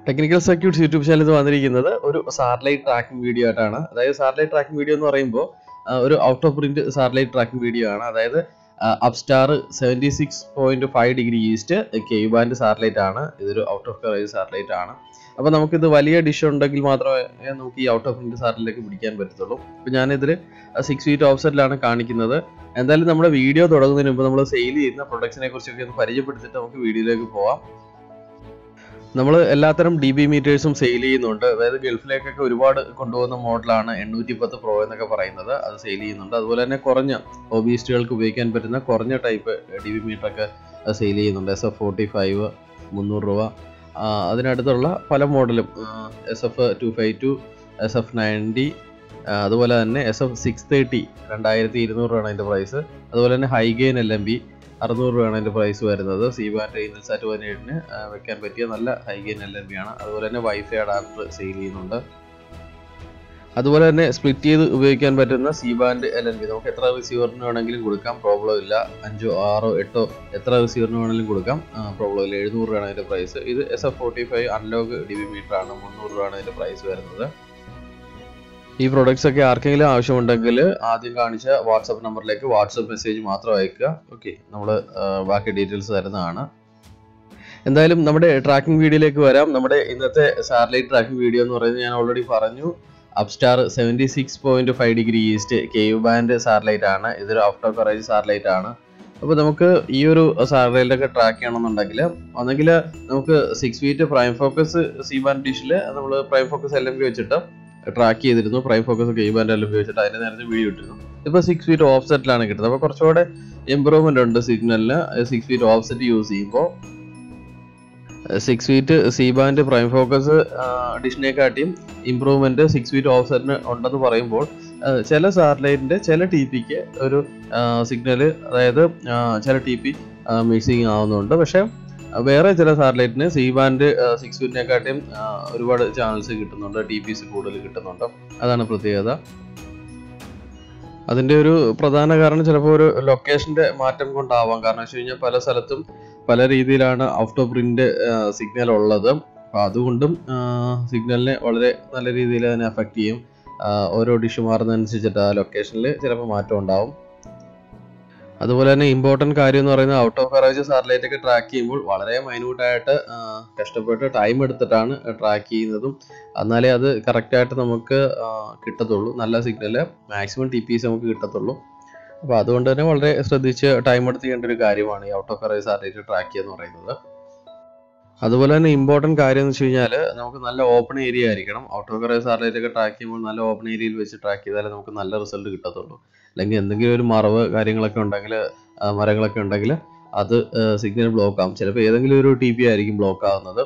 technical circuits YouTube ചാനലിൽ വന്നിരിക്കുന്നത് ഒരു സാറ്റലൈറ്റ് ട്രാക്കിംഗ് വീഡിയോ ആയിട്ടാണ് അതായത് സാറ്റലൈറ്റ് ട്രാക്കിംഗ് വീഡിയോ എന്ന് പറയുമ്പോൾ ഒരു out of print satellite tracking video ആണ് അതായത് Apstar seventy six point five degree east Ku band satellite ആണ് ഇതൊരു ഔട്ട് ഓഫ് കവറേജ് സാറ്റലൈറ്റ് ആണ് അപ്പോൾ നമുക്കിത് വലിയ ഡിഷ് ഉണ്ടെങ്കിൽ മാത്രമേ നമുക്ക് ഈ ഔട്ട് ഓഫ് പ്രിന്റ് സാറ്റലൈറ്റ് പിടിക്കാൻ പറ്റത്തുള്ളൂ അപ്പോൾ ഞാനിതിൽ സിക്സ് ഫീറ്റ് ഓഫ്സെറ്റിലാണ് കാണിക്കുന്നത് എന്തായാലും നമ്മുടെ വീഡിയോ തുടങ്ങുന്നതിന് മുമ്പ് നമ്മൾ സെയിൽ ചെയ്യുന്ന പ്രൊഡക്ട്സിനെ കുറിച്ചൊക്കെ ഒന്ന് പരിചയപ്പെടുത്തിയിട്ട് നമുക്ക് വീഡിയോയിലേക്ക് പോവാം നമ്മൾ എല്ലാത്തരം ഡി ബി മീറ്റേഴ്സും സെയിൽ ചെയ്യുന്നുണ്ട് അതായത് ഗൾഫിലേക്കൊക്കെ ഒരുപാട് കൊണ്ടുപോകുന്ന മോഡലാണ് എണ്ണൂറ്റി പത്ത് പ്രോ എന്നൊക്കെ പറയുന്നത് അത് സെയിൽ ചെയ്യുന്നുണ്ട് അതുപോലെ തന്നെ കുറഞ്ഞ ഹോബിയിസ്റ്റുകൾക്ക് ഉപയോഗിക്കാൻ പറ്റുന്ന കുറഞ്ഞ ടൈപ്പ് ഡി ബി മീറ്ററൊക്കെ സെയിൽ ചെയ്യുന്നുണ്ട് എസ് എഫ് ഫോർട്ടി ഫൈവ് മുന്നൂറ് രൂപ അതിനടുത്തുള്ള പല മോഡലും S F two five two S F ninety അതുപോലെ തന്നെ എസ് എഫ് സിക്സ് തേർട്ടി രണ്ടായിരത്തി ഇരുന്നൂറ് രൂപയാണ് അതിൻ്റെ പ്രൈസ് അതുപോലെ തന്നെ ഹൈഗെയിൻ എൽ എം ബി അറുന്നൂറ് രൂപയാണ് അതിൻ്റെ പ്രൈസ് വരുന്നത് സി ബാൻഡ് ഇൻസാറ്റ് പതിനേഴിന് വെക്കാൻ പറ്റിയ നല്ല ഹൈഗെയിൻ എൽ എം ബി ആണ് അതുപോലെ തന്നെ വൈഫൈ അഡാപ്റ്റർ സെയിൽ ചെയ്യുന്നുണ്ട് അതുപോലെ തന്നെ സ്പ്ലിറ്റ് ചെയ്ത് ഉപയോഗിക്കാൻ പറ്റുന്ന C band L N B നമുക്ക് എത്ര റിസീവറിന് വേണമെങ്കിലും കൊടുക്കാം പ്രോബ്ലം ഇല്ല അഞ്ചോ ആറോ എട്ടോ എത്ര റിസീവറിന് വേണമെങ്കിലും കൊടുക്കാം പ്രോബ്ലം ഇല്ല എഴുന്നൂറ് രൂപയാണ് അതിൻ്റെ പ്രൈസ് ഇത് S F forty five analog D B meter ആണ് മുന്നൂറ് രൂപയാണ് അതിൻ്റെ പ്രൈസ് വരുന്നത് ഈ പ്രൊഡക്ട്സ് ഒക്കെ ആർക്കെങ്കിലും ആവശ്യമുണ്ടെങ്കിൽ ആദ്യം കാണിച്ച വാട്സപ്പ് നമ്പറിലേക്ക് വാട്സപ്പ് മെസ്സേജ് മാത്രം അയക്കുക ഓക്കെ നമ്മൾ ബാക്കി ഡീറ്റെയിൽസ് തരുന്നതാണ് എന്തായാലും നമ്മുടെ ട്രാക്കിംഗ് വീഡിയോയിലേക്ക് വരാം നമ്മുടെ ഇന്നത്തെ സാറ്റലൈറ്റ് ട്രാക്കിംഗ് വീഡിയോ എന്ന് പറയുന്നത് ഞാൻ ഓൾറെഡി പറഞ്ഞു Apstar seventy six point five degree east Ku band satellite ആണ് ഇതൊരു ഔട്ട് ഓഫ് കറേജ് സാറ്റലൈറ്റ് ആണ് അപ്പോൾ നമുക്ക് ഈ ഒരു സാറ്റലൈറ്റൊക്കെ ട്രാക്ക് ചെയ്യണമെന്നുണ്ടെങ്കിൽ ഒന്നെങ്കിൽ നമുക്ക് six feet prime focus C band ഡിഷിൽ നമ്മൾ prime focus L M B വെച്ചിട്ട് ട്രാക്ക് ചെയ്തിരുന്നു പ്രൈം ഫോക്കസ് ഗെയിം ബാൻഡ് എല്ലാം ഉപയോഗിച്ചിട്ട് അതിന്റെ നേരത്തെ വീഡിയോ ഇട്ടിരുന്നു ഇപ്പോൾ സിക്സ് ഫീറ്റ് ഓഫ് സെറ്റിലാണ് കിട്ടുന്നത് അപ്പോൾ കുറച്ചുകൂടെ ഇമ്പ്രൂവ്മെന്റ് ഉണ്ട് സിഗ്നലിന് six feet offset use ചെയ്യുമ്പോൾ six feet C band prime focus ഡിഷിനെക്കാട്ടിയും improvement six feet offset ഉണ്ടെന്ന് പറയുമ്പോൾ ചില സാറ്റലൈറ്റിന്റെ ചില ടി പിക്ക് ഒരു സിഗ്നൽ അതായത് ചില ടി പി മിക്സിങ് ആവുന്നുണ്ട് പക്ഷേ വേറെ ചില സാറ്റലൈറ്റിന് സി ബാൻഡ് സിക്സ് ഫീറ്റിനെക്കാട്ടിയും ഒരുപാട് ചാനൽസ് കിട്ടുന്നുണ്ട് ടി പി സി കൂടുതൽ കിട്ടുന്നുണ്ട് അതാണ് പ്രത്യേകത അതിൻ്റെ ഒരു പ്രധാന കാരണം ചിലപ്പോൾ ഒരു ലൊക്കേഷൻ്റെ മാറ്റം കൊണ്ടാവാം കാരണം വെച്ച് കഴിഞ്ഞാൽ പല സ്ഥലത്തും പല രീതിയിലാണ് ഔട്ട് ഓഫ് പ്രിന്റ് സിഗ്നൽ ഉള്ളത് അപ്പോൾ അതുകൊണ്ടും സിഗ്നലിനെ വളരെ നല്ല രീതിയിൽ അതിനെ അഫക്റ്റ് ചെയ്യും ഓരോ ഡിഷ് മാറുന്നതനുസരിച്ചിട്ട് ആ ലൊക്കേഷനിൽ ചിലപ്പോൾ മാറ്റം ഉണ്ടാവും അതുപോലെ തന്നെ ഇമ്പോർട്ടൻറ്റ് കാര്യം എന്ന് പറയുന്നത് ഔട്ട് ഓഫ് കറേജ് സാറ്റലൈറ്റ് ഒക്കെ ട്രാക്ക് ചെയ്യുമ്പോൾ വളരെ മൈന്യൂട്ടായിട്ട് കഷ്ടപ്പെട്ട് ടൈം എടുത്തിട്ടാണ് ട്രാക്ക് ചെയ്യുന്നതും എന്നാലേ അത് കറക്റ്റായിട്ട് നമുക്ക് കിട്ടത്തുള്ളൂ നല്ല സിഗ്നൽ മാക്സിമം ടി പി നമുക്ക് കിട്ടത്തുള്ളൂ അപ്പോൾ അതുകൊണ്ട് തന്നെ വളരെ ശ്രദ്ധിച്ച് ടൈം എടുത്ത് ചെയ്യേണ്ട ഒരു കാര്യമാണ് ഈ out of coverage satellite track ചെയ്യുക എന്ന് പറയുന്നത് അതുപോലെ തന്നെ ഇമ്പോർട്ടൻറ്റ് കാര്യം എന്ന് വെച്ച് കഴിഞ്ഞാൽ നമുക്ക് നല്ല ഓപ്പൺ ഏരിയ ആയിരിക്കണം ഔട്ട് ഓഫ് കറേജ് സാറ്റലൈറ്റ് ഒക്കെ ട്രാക്ക് ചെയ്യുമ്പോൾ നല്ല ഓപ്പൺ ഏരിയയിൽ വെച്ച് ട്രാക്ക് ചെയ്താലേ നമുക്ക് നല്ല റിസൾട്ട് കിട്ടത്തുള്ളൂ അല്ലെങ്കിൽ എന്തെങ്കിലും ഒരു മറവ് കാര്യങ്ങളൊക്കെ ഉണ്ടെങ്കിൽ മരങ്ങളൊക്കെ ഉണ്ടെങ്കിൽ അത് സിഗ്നൽ ബ്ലോക്ക് ആകും ചിലപ്പോൾ ഏതെങ്കിലും ഒരു ടി പി ആയിരിക്കും ബ്ലോക്ക് ആകുന്നത്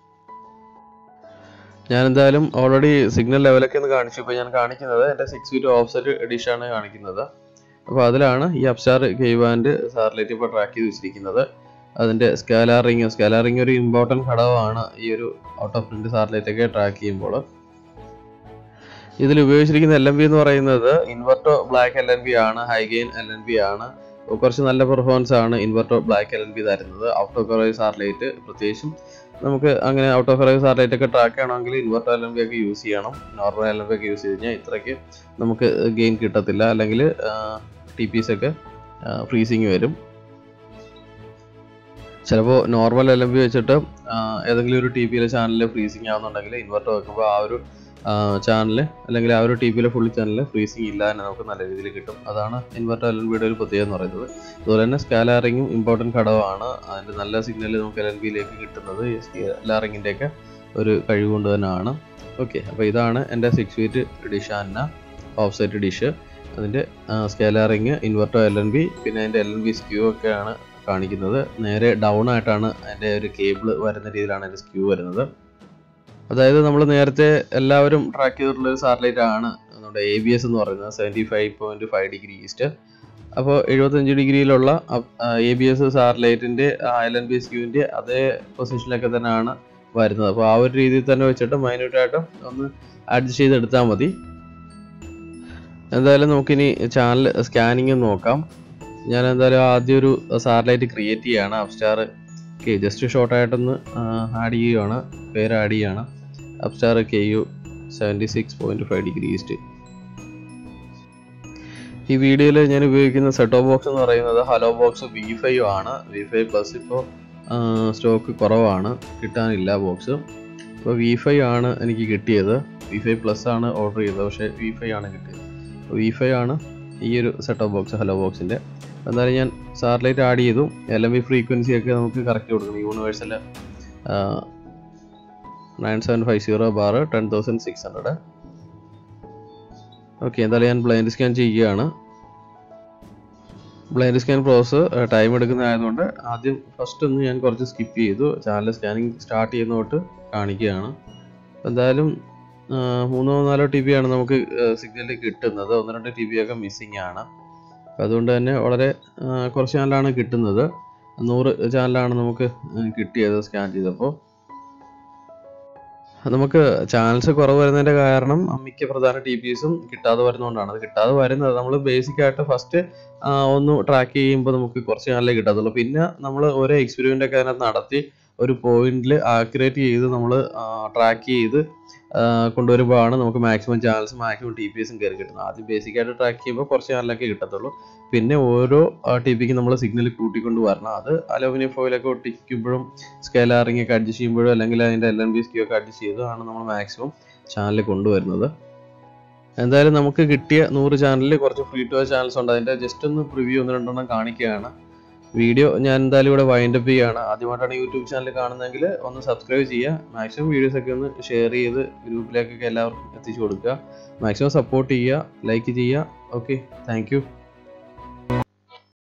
ഞാൻ എന്തായാലും ഓൾറെഡി സിഗ്നൽ ലെവലൊക്കെ ഒന്ന് കാണിച്ചു ഇപ്പോൾ ഞാൻ കാണിക്കുന്നത് എൻ്റെ സിക്സ് ഫീറ്റ് ഓഫ്സെറ്റ് ഡിഷാണ് കാണിക്കുന്നത് അപ്പോൾ അതിലാണ് ഈ അപ്സ്റ്റാർ കേവ് ആൻഡ് സാറ്റലൈറ്റ് ഇപ്പോൾ ട്രാക്ക് ചെയ്ത് വെച്ചിരിക്കുന്നത് അതിൻ്റെ സ്കാലാറിങ് സ്കാലാറിങ് ഒരു ഇമ്പോർട്ടൻറ്റ് ഘടകമാണ് ഈ ഒരു ഔട്ട് ഓഫ് പ്രിന്റ് സാറ്റലൈറ്റ് ഒക്കെ ട്രാക്ക് ചെയ്യുമ്പോൾ ഇതിൽ ഉപയോഗിച്ചിരിക്കുന്ന എൽ എം ബി എന്ന് പറയുന്നത് Inverto black L N B ആണ് ഹൈഗെയിൻ എൽ എൻ ബി ആണ് കുറച്ച് നല്ല പെർഫോമൻസ് ആണ് Inverto black L N B തരുന്നത് ഔട്ട് ഓഫ് കറേജ് സാറ്റലൈറ്റ് പ്രത്യേകിച്ചും നമുക്ക് അങ്ങനെ ഔട്ട് ഓഫ് കറേജ് സാറ്റലൈറ്റ് ഒക്കെ ട്രാക്ക് ചെയ്യണമെങ്കിൽ ഇൻവെർട്ടോ എൽ എൻ ബി ഒക്കെ യൂസ് ചെയ്യണം നോർമൽ എൽ എൻ ബി ഒക്കെ യൂസ് ചെയ്ത് കഴിഞ്ഞാൽ ഇത്രയ്ക്ക് നമുക്ക് ഗെയിൻ കിട്ടത്തില്ല അല്ലെങ്കിൽ ടി പീസ് ഒക്കെ ഫ്രീസിങ് വരും ചിലപ്പോൾ നോർമൽ എൽ എം ബി വെച്ചിട്ട് ഏതെങ്കിലും ഒരു ടി പിയിലെ ചാനലിൽ ഫ്രീസിങ് ആവുന്നുണ്ടെങ്കിൽ ഇൻവെർട്ടർ വെക്കുമ്പോൾ ആ ഒരു ചാനൽ അല്ലെങ്കിൽ ആ ഒരു ടി പിയിലെ ഫുൾ ചാനൽ ഫ്രീസിങ് ഇല്ല തന്നെ നമുക്ക് നല്ല രീതിയിൽ കിട്ടും അതാണ് ഇൻവെർട്ടർ എൽ എൻ ബിയുടെ ഒരു പ്രത്യേകത എന്ന് പറയുന്നത് അതുപോലെ തന്നെ സ്കാലാറിങ്ങും ഇമ്പോർട്ടൻറ്റ് ഘടകമാണ് അതിൻ്റെ നല്ല സിഗ്നൽ നമുക്ക് എൽ എൻ ബിയിലേക്ക് കിട്ടുന്നത് ഈ സ്കാലാറിങ്ങിൻ്റെയൊക്കെ ഒരു കഴിവ് കൊണ്ട് തന്നെയാണ് ഓക്കെ അപ്പോൾ ഇതാണ് എൻ്റെ സിക്സ് ഫീറ്റ് ഡിഷ് ആന്ന ഓഫ് സെറ്റ് ഡിഷ് അതിൻ്റെ scalar ring inverter L N B പിന്നെ അതിൻ്റെ എൽ എൻ ബി സ്ക്യൂ ഒക്കെയാണ് കാണിക്കുന്നത് നേരെ ഡൗൺ ആയിട്ടാണ് അതിൻ്റെ ഒരു കേബിൾ വരുന്ന രീതിയിലാണ് അതിൻ്റെ സ്ക്യൂ വരുന്നത് അതായത് നമ്മൾ നേരത്തെ എല്ലാവരും ട്രാക്ക് ചെയ്തിട്ടുള്ള ഒരു സാറ്റലൈറ്റ് ആണ് നമ്മുടെ എ ബി എസ് എന്ന് പറയുന്നത് seventy five point five degree east അപ്പോൾ എഴുപത്തഞ്ച് ഡിഗ്രിയിലുള്ള എ ബി എസ് സാറ്റലൈറ്റിൻ്റെ എൽ എൻ ബി സ്ക്യൂവിൻ്റെ അതേ പൊസിഷനിലൊക്കെ തന്നെയാണ് വരുന്നത് അപ്പോൾ ആ ഒരു രീതിയിൽ തന്നെ വെച്ചിട്ട് മൈന്യൂട്ടായിട്ട് ഒന്ന് അഡ്ജസ്റ്റ് ചെയ്തെടുത്താൽ മതി എന്തായാലും നമുക്കിനി ചാനൽ സ്കാനിങ് നോക്കാം ഞാൻ എന്തായാലും ആദ്യം ഒരു സാറ്റലൈറ്റ് ക്രിയേറ്റ് ചെയ്യാണ് അപ്സ്റ്റാർ ഓക്കെ ജസ്റ്റ് ഷോർട്ടായിട്ടൊന്ന് ആഡ് ചെയ്യുകയാണ് പേര് ആഡ് ചെയ്യുകയാണ് Apstar K U seventy six point five degree east ഈ വീഡിയോയിൽ ഞാൻ ഉപയോഗിക്കുന്ന സെട്ടോ ബോക്സ് എന്ന് പറയുന്നത് ഹലോ ബോക്സ് വി ഫൈവ് ആണ് വി ഫൈവ് പ്ലസ് ഇപ്പോൾ സ്റ്റോക്ക് കുറവാണ് കിട്ടാനില്ല ബോക്സ് ഇപ്പോൾ വി ഫൈവ് ആണ് എനിക്ക് കിട്ടിയത് വി ഫൈവ് പ്ലസ് ആണ് ഓർഡർ ചെയ്തത് പക്ഷേ വി ഫൈവ് ആണ് കിട്ടിയത് വി ഫൈവ് ആണ് ഈ ഒരു സെട്ടോ ബോക്സ് ഹലോ ബോക്സിൻ്റെ എന്തായാലും ഞാൻ സാറ്റലൈറ്റ് ആഡ് ചെയ്തു എൽ എം വി ഫ്രീക്വൻസി ഒക്കെ നമുക്ക് കറക്റ്റ് കൊടുക്കണം universal nine seven five zero bar ten thousand six hundred okay എന്തായാലും ഞാൻ ബ്ലൈൻഡ് സ്കാൻ ചെയ്യുകയാണ് ബ്ലൈൻഡ് സ്കാൻ പ്രോസസ് ടൈം എടുക്കുന്നതായതുകൊണ്ട് ആദ്യം ഫസ്റ്റ് ഒന്ന് ഞാൻ കുറച്ച് സ്കിപ്പ് ചെയ്തു ചാനൽ സ്കാനിങ് സ്റ്റാർട്ട് ചെയ്യുന്ന തൊട്ട് കാണിക്കുകയാണ് എന്തായാലും ആ, മൂന്നോ നാലോ ടി ബി ആണ് നമുക്ക് സിഗ്നൽ കിട്ടുന്നത് ഒന്ന് രണ്ട് ടി ബി ഒക്കെ മിസ്സിങ് ആണ് അപ്പം അതുകൊണ്ട് തന്നെ വളരെ ആ, കുറച്ച് ചാനലാണ് കിട്ടുന്നത് നൂറ് ചാനലാണ് നമുക്ക് കിട്ടിയത് സ്കാൻ ചെയ്തപ്പോൾ നമുക്ക് ചാനൽസ് കുറവ് വരുന്നതിന്റെ കാരണം മിക്ക പ്രധാന ടി പി എസും കിട്ടാതെ വരുന്നതുകൊണ്ടാണ് അത് കിട്ടാതെ വരുന്നത് നമ്മൾ ബേസിക് ആയിട്ട് ഫസ്റ്റ് ഒന്ന് ട്രാക്ക് ചെയ്യുമ്പോൾ നമുക്ക് കുറച്ച് ചാനലേ കിട്ടത്തുള്ളൂ പിന്നെ നമ്മൾ ഓരോ എക്സ്പെരിമെൻ്റ് ഒക്കെ അതിനകത്ത് നടത്തി ഒരു പോയിന്റിൽ ആക്യുറേറ്റ് ചെയ്ത് നമ്മൾ ട്രാക്ക് ചെയ്ത് ആ, കൊണ്ടുവരുമ്പോഴാണ് നമുക്ക് maximum channels maximum T P എസും കയറി കിട്ടുന്നത് ആദ്യം ബേസിക് ആയിട്ട് ട്രാക്ക് ചെയ്യുമ്പോൾ കുറച്ച് ചാനലൊക്കെ കിട്ടത്തുള്ളൂ പിന്നെ ഓരോ ടി പിക്ക് നമ്മൾ സിഗ്നൽ കൂട്ടിക്കൊണ്ട് വരണം അത് അലൂമിനിയം ഫോയിലൊക്കെ ഒട്ടിക്കുമ്പോഴും സ്കെലാറിംഗ് ഒക്കെ അഡ്ജസ്റ്റ് ചെയ്യുമ്പോഴും അല്ലെങ്കിൽ അതിൻ്റെ എൽ എൻ ബി സ്ക്യൂ ഒക്കെ അഡ്ജസ്റ്റ് ചെയ്താണ് നമ്മൾ മാക്സിമം ചാനൽ കൊണ്ടുവരുന്നത് എന്തായാലും നമുക്ക് കിട്ടിയ നൂറ് ചാനലിൽ കുറച്ച് ഫ്രീ ടു ചാനൽസ് ഉണ്ട് അതിൻ്റെ ജസ്റ്റ് ഒന്ന് പ്രിവ്യൂ ഒന്ന് രണ്ടെണ്ണം കാണിക്കുകയാണ് വീഡിയോ ഞാൻ എന്തായാലും ഇവിടെ വൈൻഡ് അപ്പ് ചെയ്യുകയാണ് ആദ്യമായിട്ടാണ് യൂട്യൂബ് ചാനൽ കാണുന്നതെങ്കിൽ ഒന്ന് സബ്സ്ക്രൈബ് ചെയ്യുക മാക്സിമം വീഡിയോസ് ഒക്കെ ഒന്ന് ഷെയർ ചെയ്ത് ഗ്രൂപ്പിലേക്കൊക്കെ എല്ലാവർക്കും എത്തിച്ചു കൊടുക്കുക മാക്സിമം സപ്പോർട്ട് ചെയ്യുക ലൈക്ക് ചെയ്യുക ഓക്കെ താങ്ക് യു